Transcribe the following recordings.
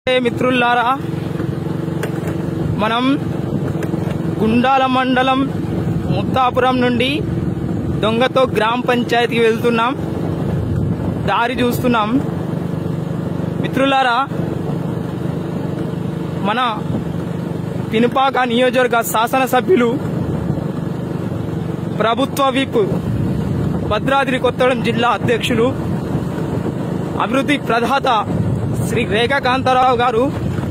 ఏ మిత్రుల్లారా మనం గుండాల మండలం ముత్తాపురం నుండి దొంగతో గ్రామ పంచాయతీకి వెళ్తున్నాం దారి చూస్తున్నాం మిత్రులారా మన పినుపాక నియోజకవర్గ శాసనసభ్యులు ప్రభుత్వ విప్ భద్రాద్రి కొత్తగూడెం జిల్లా అధ్యక్షులు అభివృద్ధి ప్రదాత శ్రీ రేఖా కాంతారావు గారు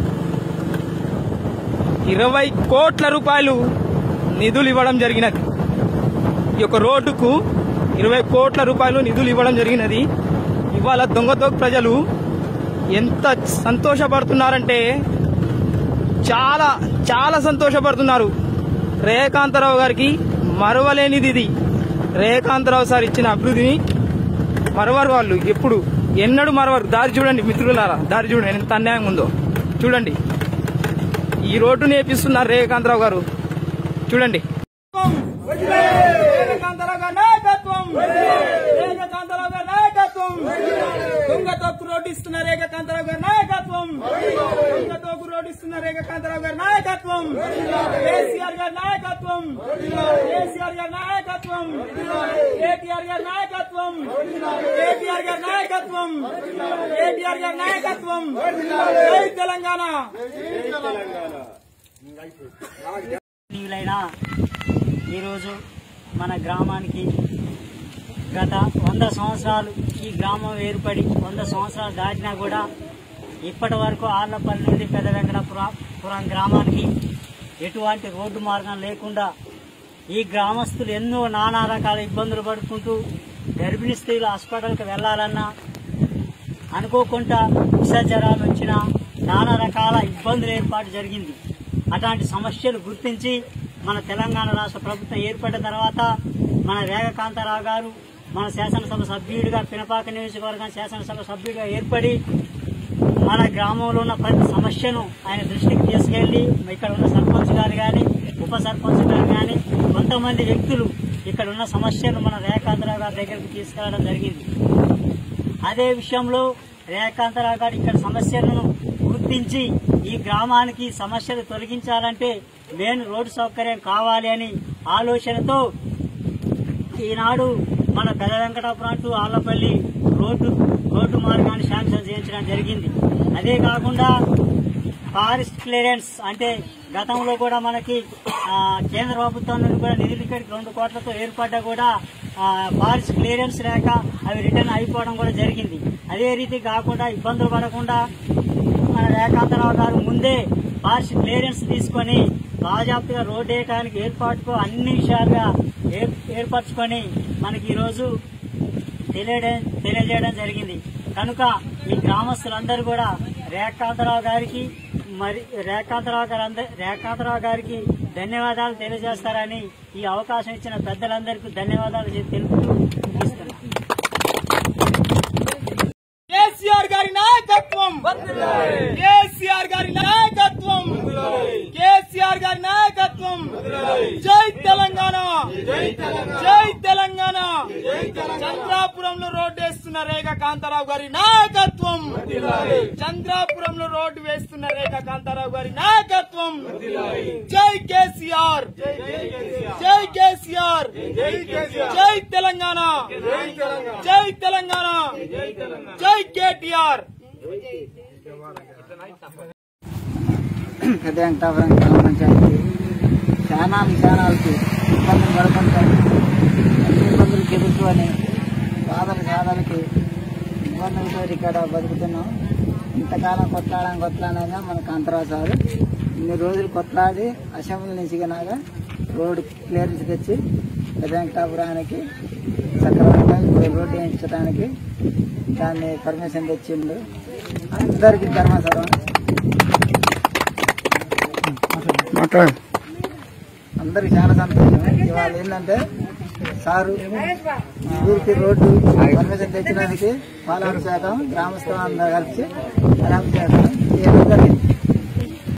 ఇరవై కోట్ల రూపాయలు నిధులు ఇవ్వడం జరిగినది ఈ యొక్క రోడ్డుకు ఇరవై కోట్ల రూపాయలు నిధులు ఇవ్వడం జరిగినది ఇవాళ దొంగతో ప్రజలు ఎంత సంతోషపడుతున్నారంటే చాలా చాలా సంతోషపడుతున్నారు రేఖాంతరావు గారికి మరవలేనిది ఇది రేఖాంతరావు సార్ ఇచ్చిన అభివృద్ధిని మరవరు వాళ్ళు ఎప్పుడు ఎన్నడూ మరవరు దారి చూడండి మిత్రులారా దారి చూడండి ఎంత అన్యాయం ఉందో చూడండి ఈ రోడ్డు నేర్పిస్తున్నారు రేఖాంతరావు గారు చూడండి రేఖాంతరావు గారి నాయకత్వం రేఖాంతరావు గారి నాయకత్వం దొంగ తోకు రోడ్డు ఇస్తున్న రేఖాంతరావు గారి నాయకత్వం దొంగ తోకు రోడ్డు ఇస్తున్న రేఖాంతరావు గారి నాయకత్వం కేసీఆర్ గారి నాయకత్వం కేసీఆర్ గారి నాయకత్వం కేటీఆర్ గారి నాయకత్వం కేటీఆర్ గారి నాయకత్వం కేటీఆర్ గారి నాయకత్వం జై తెలంగాణ నీవులైనా ఈరోజు మన గ్రామానికి గత వంద సంవత్సరాలు ఈ గ్రామం ఏర్పడి వంద సంవత్సరాలు దాటినా కూడా ఇప్పటి వరకు ఆర్లపల్లి నుండి పెద్ద వెంకటపురం పురం గ్రామానికి ఎటువంటి రోడ్డు మార్గం లేకుండా ఈ గ్రామస్తులు ఎన్నో నానా రకాల ఇబ్బందులు పడుకుంటూ గర్భిణీ స్త్రీలు హాస్పిటల్కి వెళ్లాలన్నా అనుకోకుండా విష జ్వరాలు వచ్చిన నానా రకాల ఇబ్బందులు ఏర్పాటు జరిగింది అట్లాంటి సమస్యలు గుర్తించి మన తెలంగాణ రాష్ట్ర ప్రభుత్వం ఏర్పడిన తర్వాత మన రేఖకాంతారావు గారు మన శాసనసభ సభ్యుడిగా పినపాక నియోజకవర్గం శాసనసభ సభ్యుడిగా ఏర్పడి మన గ్రామంలో ఉన్న ప్రతి సమస్యను ఆయన దృష్టికి తీసుకెళ్లి ఇక్కడ ఉన్న సర్పంచ్ గారు కానీ ఉప సర్పంచ్ గారు కానీ కొంతమంది వ్యక్తులు ఇక్కడ ఉన్న సమస్యను మన రేఖాంతరావు గారి దగ్గరికి తీసుకెళ్లడం జరిగింది అదే విషయంలో రేఖాంతరావు గారు ఇక్కడ సమస్యలను గుర్తించి ఈ గ్రామానికి సమస్యలు తొలగించాలంటే మెయిన్ రోడ్డు సౌకర్యం కావాలి అని ఆలోచనతో ఈనాడు మన పెద్ద Venkatapuram to Allapalli road road మార్గాన్ని శాంక్షన్ చేయించడం జరిగింది అదే కాకుండా ఫారెస్ట్ క్లియరెన్స్ అంటే గతంలో కూడా మనకి ఆ, కేంద్ర ప్రభుత్వం నుండి కూడా నిధులు ఇక్కడికి రెండు కోట్లతో ఏర్పడ్డా కూడా ఆ, ఫారెస్ట్ క్లియరెన్స్ లేక అవి రిటర్న్ అయిపోవడం కూడా జరిగింది అదే రీతి కాకుండా ఇబ్బందులు పడకుండా మన రేఖాంతరావు గారు ముందే ఫారెస్ట్ క్లియరెన్స్ తీసుకొని బాజాప్తుగా రోడ్డు వేయడానికి ఏర్పాటుకు అన్ని విషయాలుగా ఏర్- ఏర్పరచుకొని మనకి ఈరోజు తెలియడం తెలియజేయడం జరిగింది కనుక ఈ గ్రామస్తులందరూ కూడా రేఖాంతరావు గారికి మరి రేఖాంతరావు గారు అందరి రేఖాంతరావు గారికి ధన్యవాదాలు తెలియజేస్తారని ఈ అవకాశం ఇచ్చిన పెద్దలందరికీ ధన్యవాదాలు చె- తెలుపుతూ ముగిస్తున్నాను కేసీఆర్ గారి నాయకత్వం కేసీఆర్ గారి నాయకత్వం కేసీఆర్ గారి నాయకత్వం జై తెలంగాణ జై తెలంగాణ చంద్రాపురంలో రోడ్డు వేస్తున్న రేఖ కాంతారావు గారి నాయకత్వం చంద్రాపురంలో రోడ్డు వేస్తున్న రేఖ కాంతారావు గారి నాయకత్వం జై కేసీఆర్ జై కేసీఆర్ జై తెలంగాణ జై తెలంగాణ జై కేటీఆర్ పెద్ద వెంకటాపురం గ్రామ పంచాయతీ చాలా విషయాలకి ఇబ్బందులు పడుకుంటారు అన్ని ఇబ్బందులకు ఎదుర్కొని బాధలు సాధలకి ఇబ్బందులతో ఇక్కడ బతుకుతున్నాం ఇంతకాలం కొట్లాడడం కొట్లాడగా మన కాంతరావు సారు ఇన్ని రోజులు కొట్లాడి అసెంబ్లీ నుంచి కనుక రోడ్డు క్లియరెన్స్ తెచ్చి పెద్ద వెంకటాపురానికి సక్రమంగా ఇప్పుడు రోడ్డు వేయించడానికి దాన్ని పర్మిషన్ తెచ్చిండు అందరికీ ధర్మసరం అందరికి చాలా సంతోషం ఇవాళ ఏంటంటే సారు ఊరికి రోడ్డు పర్మిషన్ తెచ్చినందుకు పాలన శాతం గ్రామస్తులు అందరూ కలిసి గ్రామ శాతం ఈ అందరికీ